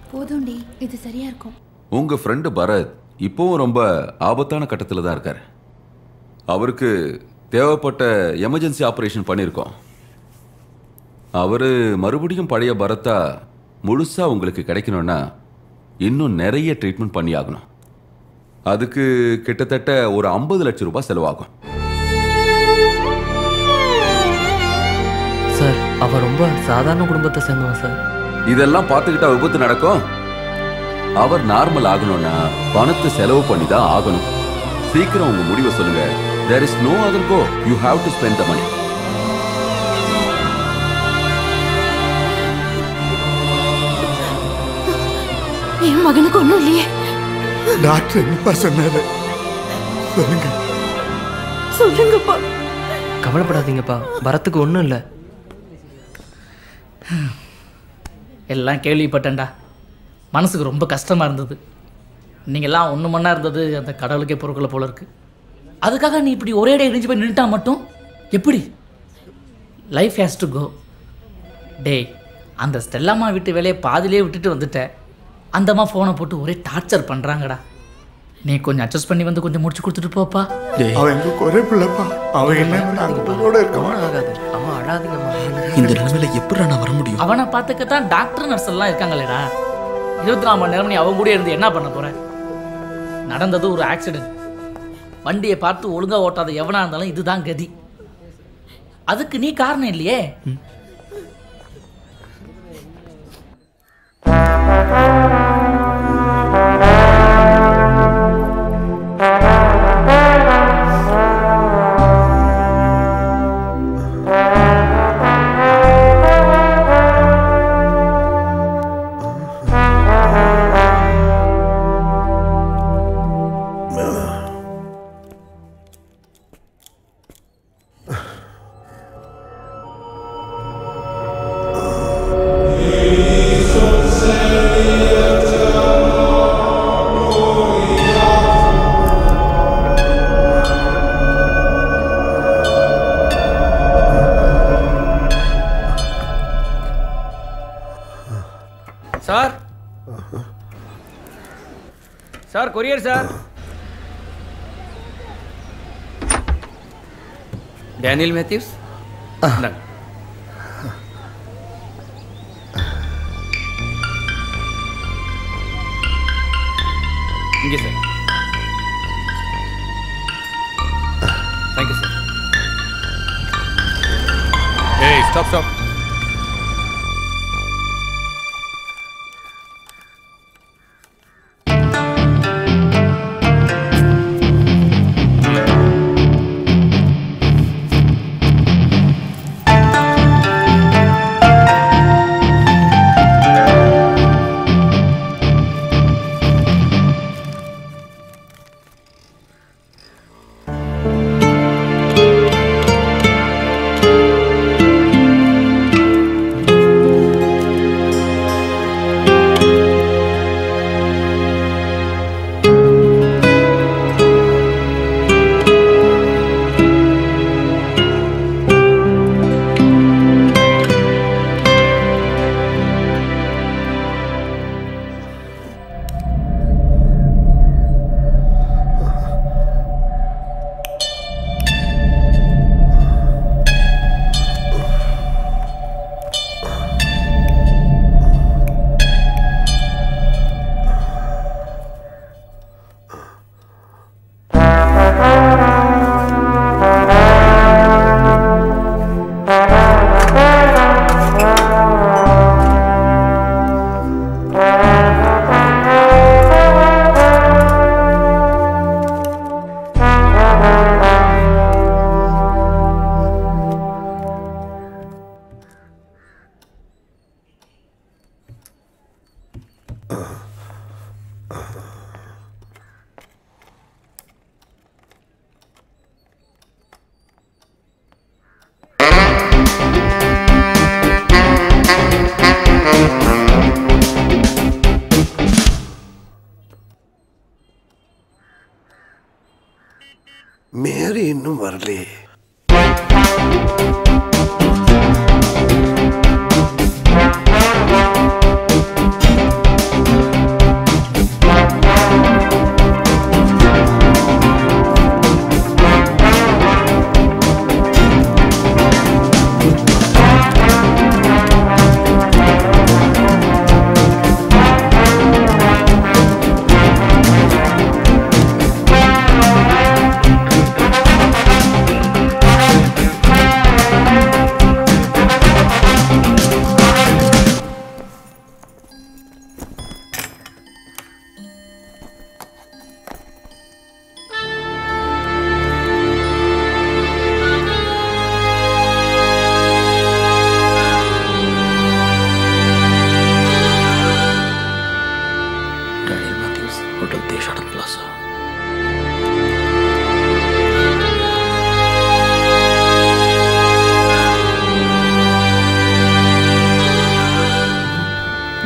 போதும்டி இது சரியா இருக்கும் உங்க ஃப்ரெண்டு பரத் இப்போவும் ரொம்ப ஆபத்தான கட்டத்தில் தான் இருக்காரு அவருக்கு தேவைப்பட்ட எமர்ஜென்சி ஆப்ரேஷன் பண்ணியிருக்கோம் அவர் மறுபடியும் பழைய பரத்தா முழுசா உங்களுக்கு கிடைக்கணும்னா இன்னும் நிறைய ட்ரீட்மெண்ட் பண்ணி ஆகணும் அதுக்கு கிட்டத்தட்ட ஒரு ஐம்பது லட்சம் ரூபாய் செலவாகும் சார் அவன் ரொம்ப சாதாரண குடும்பத்தை சேர்ந்தவன் சார் இதெல்லாம் பார்த்துக்கிட்டா விபத்து நடக்கும் அவர் நார்மல் ஆகணும்னா பணத்தை செலவு பண்ணி தான் ஆகணும் சீக்கிரம் உங்க முடிவை சொல்லுங்க there is no other go you have to spend the money என் மகனுக்கு ஒண்ணும் இல்லையே டாக்டர் என்னப்பா சொன்னாரு சொல்லுங்க சொல்லுங்கப்பா கவலைப்படாதீங்கப்பா பரத்துக்கு ஒன்றும் இல்லை எல்லாம் கேள்விப்பட்டேன்டா மனசுக்கு ரொம்ப கஷ்டமாக இருந்தது நீங்கள்லாம் ஒன்று மண்ணா இருந்தது அந்த கடவுளுக்கே பொறுக்கல போல இருக்கு அதுக்காக நீ இப்படி ஒரே இடம் இடிஞ்சு போய் நின்றுட்டா மட்டும் எப்படி லைஃப் ஹேஸ் டு கோ டேய் அந்த ஸ்டெல்லாம்மா விட்டு வேலையை பாதியிலே விட்டுட்டு வந்துட்டேன் அந்தம்மா ஃபோனை போட்டு ஒரே டார்ச்சர் பண்ணுறாங்கடா நீ கொஞ்சம் அட்ஜஸ்ட் பண்ணி வந்து கொஞ்சம் முடிச்சு கொடுத்துட்டு போப்பா அவன் எங்களுக்கு ஒரே பிள்ளைப்பா அவன் என்ன நாங்க உங்களோட இருக்கவன் ஆகாது அம்மா அழாதீங்கம்மா இந்த நிலைமையில எப்படி நான் வர முடியும் அவனை பார்த்துக்கத்தான் டாக்டர் நர்ஸ் எல்லாம் இருக்காங்களேடா இருபத்தி நாலு மணி நேரம் நீ அவங்க கூட இருந்து என்ன பண்ண போற நடந்தது ஒரு ஆக்சிடென்ட் வண்டியை பார்த்து ஒழுங்கா ஓட்டாத எவனா இருந்தாலும் இதுதான் கதி அதுக்கு நீ காரணம் இல்லையே sir sir courier sir Daniel Mathews இந்தாங்க. இங்கே சார் தேங்க்யூ சார் ஏய் ஸ்டாப் ஸ்டாப் மேரி இன்னும் வரலையே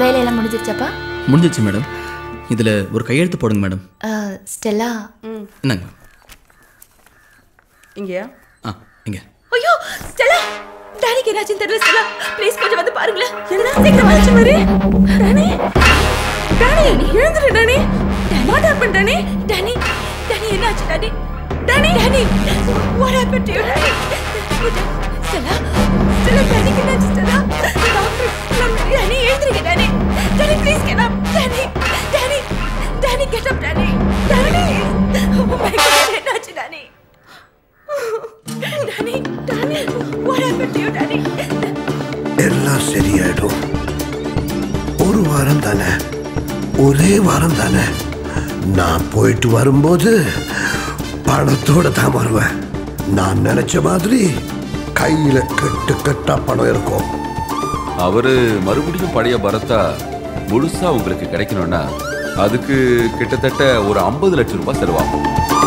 வேலையெல்லாம் முடிஞ்சிருச்சாப்பா முடிஞ்சிச்சு மேடம் இதில் ஒரு கையெழுத்து போடுங்க மேடம் அஹ், ஸ்டெல்லா என்னங்க இங்கேயா ஆ இங்கே ஐயோ ஸ்டெல்லா டானிக்கு என்னாச்சுன்னு தெரியல ஸ்டெல்லா ப்ளீஸ் கொஞ்சம் வந்து பாருங்களேன் என்ன சீக்கிரம் வந்துச்சு மாதிரி டானி டானி எழுந்துரு Danny what happen Danny Danny Danny என்னாச்சு Danny Danny Danny what happen to you Danny Stella Stella டானிக்கு என்னாச்சு ஸ்டெல்லா டாக்டர் டானி எழுந்துருங்க Danny Danny please get up Danny Danny Danny get up Danny Danny oh my God என்னாச்சு Danny Danny Danny what happen to you Danny எல்லாம் சரியாயிடும் ஒரு வாரம் தானே ஒரே வாரம் தானே நான் போயிட்டு வரும்போது பணத்தோட தான் வருவேன் நான் நினைச்ச மாதிரி கையில கட்டு கட்டா பணம் இருக்கும் அவரு மறுபடியும் பழைய பரத்தா முழுசா உங்களுக்கு கிடைக்கணும்னா அதுக்கு கிட்டத்தட்ட ஒரு ஐம்பது லட்சம் ரூபாய் செலவாகும்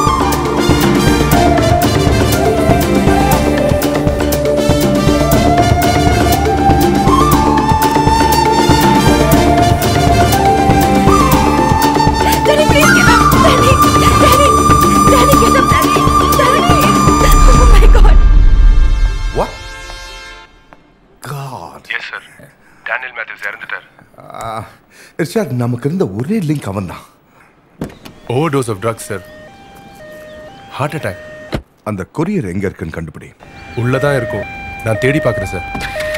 Daddy, please get up! Daddy! Daddy! Daddy, get up, Daddy! Daddy! Oh my god! What? God. Yes sir Daniel Mathews இறந்துட்டார் இர்ஷாத் நமக்கு இருந்த ஒரே லிங்க் அவன் தான் overdose of drugs sir heart attack அந்த கொரியர் எங்க இருக்குன்னு கண்டுபிடி உள்ளதான் இருக்கும் நான் தேடி பார்க்குறேன் சார்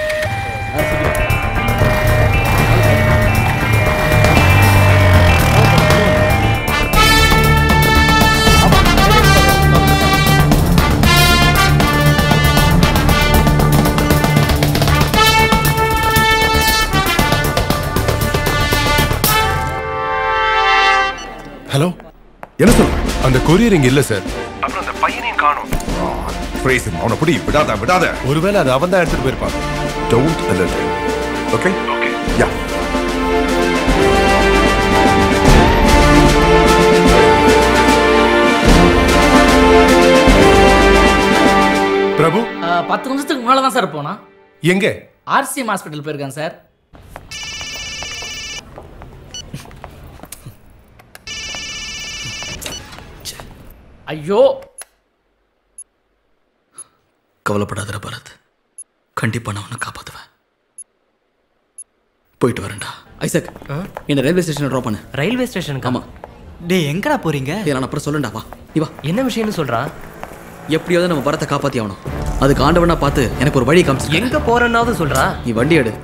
ஹலோ என்ன சொல் அந்த கொரியர் இங்க இல்ல சார் அப்புறம் அந்த பையனையும் காணோம் ஃப்ரேசன் அவனை பிடி விடாத விடாத ஒருவேளை அது அவன் தான் எடுத்துட்டு போயிருப்பான் don't alert okay okay yeah Prabhu அஹ், பத்து நிமிஷத்துக்கு முன்னால தான் சார் போனா எங்க ஆர்சிஎம் ஹாஸ்பிட்டல் போயிருக்கேன் சார் ஐயோ கவலைப்படாதடா பரத் கண்டிப்பா நான் உன்னை காப்பாத்துவேன் போயிட்டு வரேன்டா ஐசக் என்ன ரயில்வே ஸ்டேஷன் ட்ராப் பண்ணு ரயில்வே ஸ்டேஷனுக்கு ஆமா டேய் எங்கடா போறீங்க ஏய், நான் அப்புறம் சொல்லண்டா வா நீ வா என்ன விஷயம்னு சொல்றா எப்படியாவது நம்ம பரத்தை காப்பாத்தி ஆகணும் அதுக்கு ஆண்டவனா பார்த்து எனக்கு ஒரு வழி காமிச்சு எங்க போறேன்னாவது சொல்றா நீ வண்டி எடு